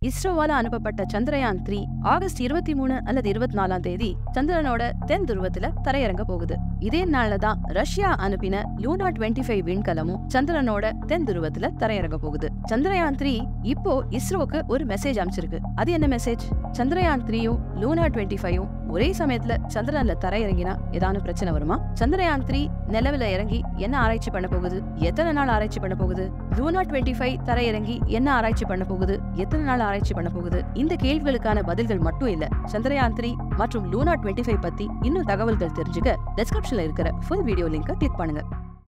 இஸ்ரோவால அனுப்பப்பட்ட Chandrayaan three August இருபத்தி மூணு அல்லது இருபத்தி நாலாம் தேதி சந்திரனோட தென் துருவத்துல தரையிறங்க போகுது இதே நாள்ல தான் ரஷ்யா அனுப்பின லூனா டுவெண்ட்டி ஃபைவ் விண்கலமும் சந்திரனோட தென் துருவத்துல தரையிறங்க போகுது சந்திரயான் த்ரீ இப்போ இஸ்ரோக்கு ஒரு மெசேஜ் அனுப்பிச்சிருக்கு அது என்ன மெசேஜ் சந்திரயான் த்ரீயும் லூனா டுவெண்ட்டி ஃபைவும் ஒரே சமயத்துல சந்திரன்ல தரையிறங்கினா ஏதாவது பிரச்சனை வருமா சந்திரயான் த்ரீ நிலவுல இறங்கி என்ன ஆராய்ச்சி பண்ண போகுது எத்தனை நாள் ஆராய்ச்சி பண்ண போகுது லூனா டுவெண்ட்டி ஃபைவ் தரையிறங்கி என்ன ஆராய்ச்சி பண்ண போகுது எத்தனை நாள் ஆராய்ச்சி பண்ண போகுது இந்த கேள்விகளுக்கான பதில்கள் மட்டும் இல்ல சந்திரயான் த்ரீ மற்றும் லூனா டுவெண்ட்டி ஃபைவ் பத்தி இன்னும் தகவல்கள் தெரிஞ்சுக்க டெஸ்கிரிப்ஷன்ல இருக்கிற ஃபுல் வீடியோ லிங்கை கிளிக் பண்ணுங்க